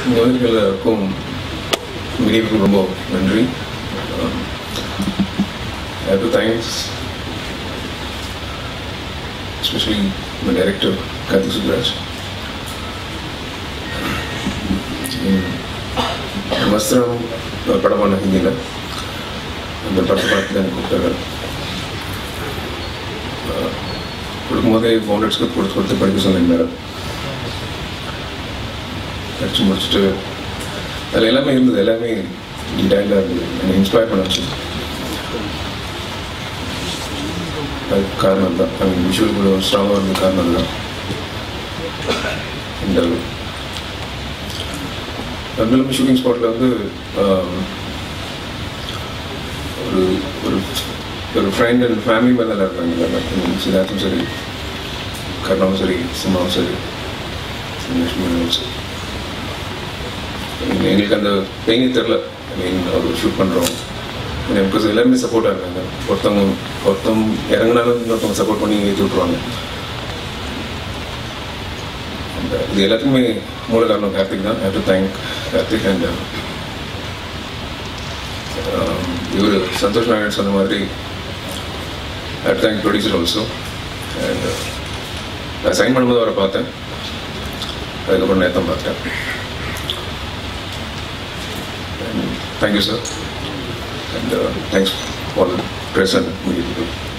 இங்கே வந்து எல்லாருக்கும் மீடியாவுக்கும் ரொம்ப நன்றி I have to thanks especially my director Karthik Subraj. வஸ்திரம் ஒரு படம் பண்ண ஹிந்தியில் அந்த படத்தை பார்த்து எனக்கு கூப்பிட்டாரு அஹ் கொடுக்கும்போதே ஃபவுண்டர்ஸ்க்கு கொடுத்து கொடுத்து படிக்க சொல்லியிருந்தாரு படித்து முடிச்சுட்டு அதில் எல்லாமே இருந்தது எல்லாமே டீட்டெயிலாக இருந்தது என்னை இன்ஸ்பயர் பண்ண வச்சு அதுக்கு காரணம் தான் ஐ மீன் விஷுவல் கூட ஸ்ட்ராங்காக இருந்த காரணம் தான் இந்த அதுவும் ஷூட்டிங் ஸ்பாட்டில் வந்து ஆம், ஒரு ஒரு ஒரு ஃப்ரெண்ட் அண்ட் ஃபேமிலி மாதிரி தான் இருக்காங்க சிதார்த்தும் சரி கர்ணாவும் சரி சிம்மாவும் சரி லட்சுமி சரி எங்க- எங்களுக்கு அந்த பெயினே தெரில ஐ மீன் அவர் ஷூட் பண்ணுறோம் பிகாஸ் எல்லாருமே சப்போர்ட்டாக இருக்காங்க ஒருத்தவங்க ஒருத்தவங்க இறங்கினாலும் இன்னொருத்தவங்க சப்போர்ட் பண்ணி ஏற்றி விட்ருவாங்க அந்த இது எல்லாத்துக்குமே மூல காரணம் கார்த்திக் தான் have to thank Karthik and இவர் சந்தோஷ் நாராயண் சொன்ன மாதிரி have thank producer also and நான் சைன் பண்ணும்போது அவரை பார்த்தேன் அதுக்கப்புறம் நேத்தம் பார்த்தேன் thank you sir and thanks for the press and media